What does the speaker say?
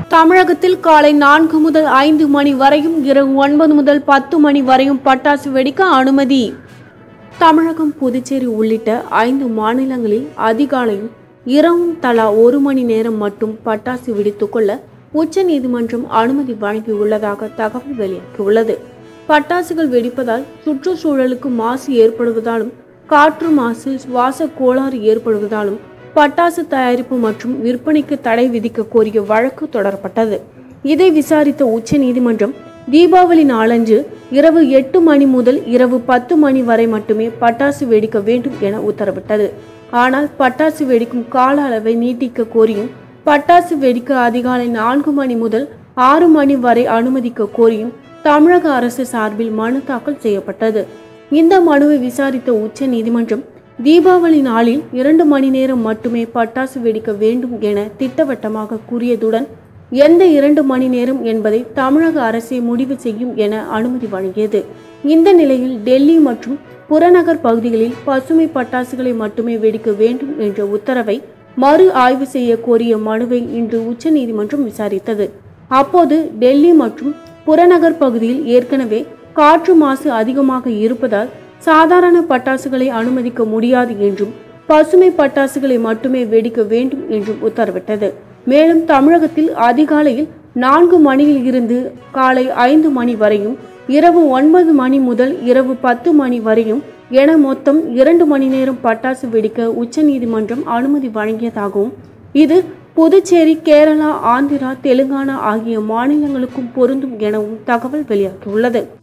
தமிழகத்தில் காலை நான்கு முதல் ஐந்து மணி வரையும் இரவு ஒன்பது முதல் பத்து மணி வரையும் பட்டாசு வெடிக்க அனுமதி தமிழகம் புதுச்சேரி உள்ளிட்ட ஐந்து மாநிலங்களில் அதிகாலையும் இரவும் தலா ஒரு மணி நேரம் மட்டும் பட்டாசு வெடித்துக்கொள்ள உச்சநீதிமன்றம் அனுமதி வழங்கியுள்ளதாக தகவல் வெளியாகியுள்ளது பட்டாசுகள் வெடிப்பதால் சுற்றுச்சூழலுக்கு மாசு ஏற்படுவதாலும் காற்று மாசு சுவாச கோளாறு ஏற்படுவதாலும் பட்டாசு தயாரிப்பு மற்றும் விற்பனைக்கு தடை விதிக்க கோரிய வழக்கு தொடரப்பட்டது இதை விசாரித்த உச்சநீதிமன்றம் தீபாவளி நாளன்று இரவு எட்டு மணி முதல் இரவு பத்து மணி வரை மட்டுமே பட்டாசு வெடிக்க வேண்டும் என உத்தரவிட்டது ஆனால் பட்டாசு வெடிக்கும் கால அளவை நீட்டிக்க கோரியும் பட்டாசு வெடிக்க அதிகாலை நான்கு மணி முதல் ஆறு மணி வரை அனுமதிக்க கோரியும் தமிழக அரசு சார்பில் மனு தாக்கல் செய்யப்பட்டது இந்த மனுவை விசாரித்த உச்ச நீதிமன்றம் தீபாவளி நாளில் இரண்டு மணி நேரம் மட்டுமே பட்டாசு வெடிக்க வேண்டும் என திட்டவட்டமாக கூறியதுடன் எந்த இரண்டு மணி நேரம் என்பதை தமிழக அரசே முடிவு செய்யும் என அனுமதி வழங்கியது இந்த நிலையில் டெல்லி மற்றும் புறநகர் பகுதிகளில் பசுமை பட்டாசுகளை மட்டுமே வெடிக்க வேண்டும் என்ற உத்தரவை மறு ஆய்வு செய்ய கோரிய மனுவை இன்று உச்சநீதிமன்றம் விசாரித்தது அப்போது டெல்லி மற்றும் புறநகர் பகுதியில் ஏற்கனவே காற்று மாசு அதிகமாக இருப்பதால் சாதாரண பட்டாசுகளை அனுமதிக்க முடியாது என்றும் பசுமை பட்டாசுகளை மட்டுமே வெடிக்க வேண்டும் என்றும் உத்தரவிட்டது மேலும் தமிழகத்தில் அதிகாலையில் நான்கு மணியில் இருந்து காலை ஐந்து மணி வரையும் இரவு ஒன்பது மணி முதல் இரவு பத்து மணி வரையும் என மொத்தம் இரண்டு மணி நேரம் பட்டாசு வெடிக்க உச்சநீதிமன்றம் அனுமதி வழங்கியதாகவும் இது புதுச்சேரி கேரளா ஆந்திரா தெலுங்கானா ஆகிய மாநிலங்களுக்கும் பொருந்தும் எனவும் தகவல் வெளியாகியுள்ளது